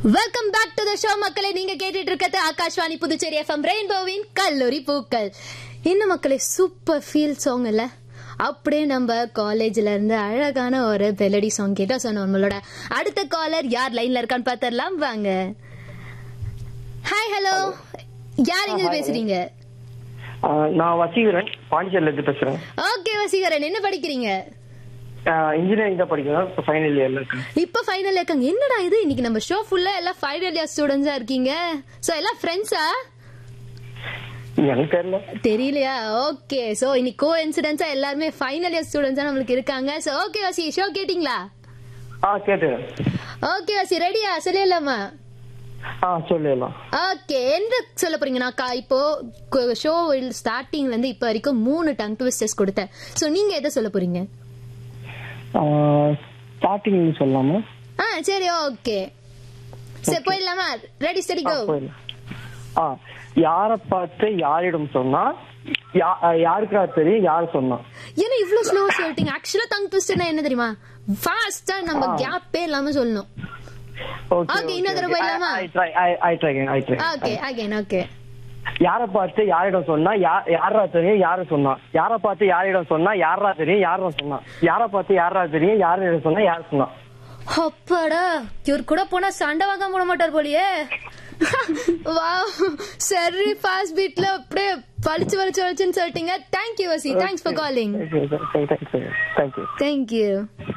Welcome back to the show மக்களே நீங்க கேட்டுட்டு இருக்கிறது ஆகாஷ்வாணி புதுச்சேரி எஃப்எம் ரெயின்போவின் கல்லூரி பூக்கள் இன்னும் மக்களே சூப்பர் ஃபீல் சாங் இல்ல அப்படியே நம்ம காலேஜ்ல இருந்து அழகான ஒரு பெலடி சாங் கேட்டா ஸோ நம்மளோட அடுத்த காலர் யார் லைன்ல இருக்கான்னு பார்த்தரலாம் வாங்க ஹாய் ஹலோ யார் இங்க பேசுறீங்க ஆஹ் நான் வசீகரன் பாண்டிச்சேரில இருந்து பேசுறேன் ஓகே வசீகரன் என்ன படிக்கிறீங்க இன்ஜினியரிங் தான் படிக்கிறேன் இப்போ ஃபைனல் இயர்ல இருக்கேன் இப்ப ஃபைனல் இருக்காங்க என்னடா இது இன்னைக்கு நம்ம ஷோ ஃபுல்லா எல்லாம் ஃபைனல் இயர் ஸ்டூடெண்ட்ஸா இருக்கீங்க சோ எல்லாம் ஃப்ரெண்ட்ஸா எனக்கு தெரியல தெரியலையா ஓகே சோ இன்னைக்கு கோ இன்சிடென்ட்ஸா எல்லாருமே ஃபைனல் இயர் ஸ்டூடெண்ட்ஸா நம்மளுக்கு இருக்காங்க சோ ஓகே வாசி ஷோ கேட்டிங்களா ஆ கேட்டு ஓகே வாசி ரெடியா சொல்லிடலாமா ஆ சொல்லிடலாம் ஓகே என்ன சொல்ல போறீங்க நான் கா- இப்போ ஷோ ஸ்டார்டிங்ல இருந்து இப்போ வரைக்கும் மூணு டங் ட்விஸ்டர்ஸ் கொடுத்தேன் சோ நீங்க எதை சொல்ல போறீங்க ஸ்டார்டிங் சொல்லலாமா ஆ சரி ஓகே சரி போயிடலாமா ரெடி ஸ்டடி ஆ, கோ போயிடலாம் ஆ யாரை பார்த்து யாரிடம் சொன்னா யா- ஆ, யாருக்கா தெரியும் யார் சொன்னா ஏன்னா இவ்ளோ ஸ்லோ சொல்லிட்டீங்க ஆக்சுவலா டங் ட்விஸ்டர்னா என்ன தெரியுமா ஃபாஸ்டா நம்ம கேப்பே இல்லாம சொல்லணும் Okay, இன்னொரு தடவை போயிடலாமா? I try I try I try okay again okay யாரை பார்த்து யாரிடம் சொன்னா யா- யாரா தெரியும் யாரு சொன்னா யாரை பார்த்து யாரிடம் சொன்னா யாரா தெரியும் யாரா சொன்னா யாரை பார்த்து யாரா தெரியும் யாரிடம் சொன்னா யார் சொன்னா அப்பாடா இவர் கூட போனா சண்டை வாங்க போட மாட்டார் போலியே வாவ் சரி ஃபாஸ்ட் பீட்ல அப்படியே பளிச்சு பளிச்சு பளிச்சுன்னு சொல்லிட்டீங்க thank you Vasi thanks for calling thank you thank you thank you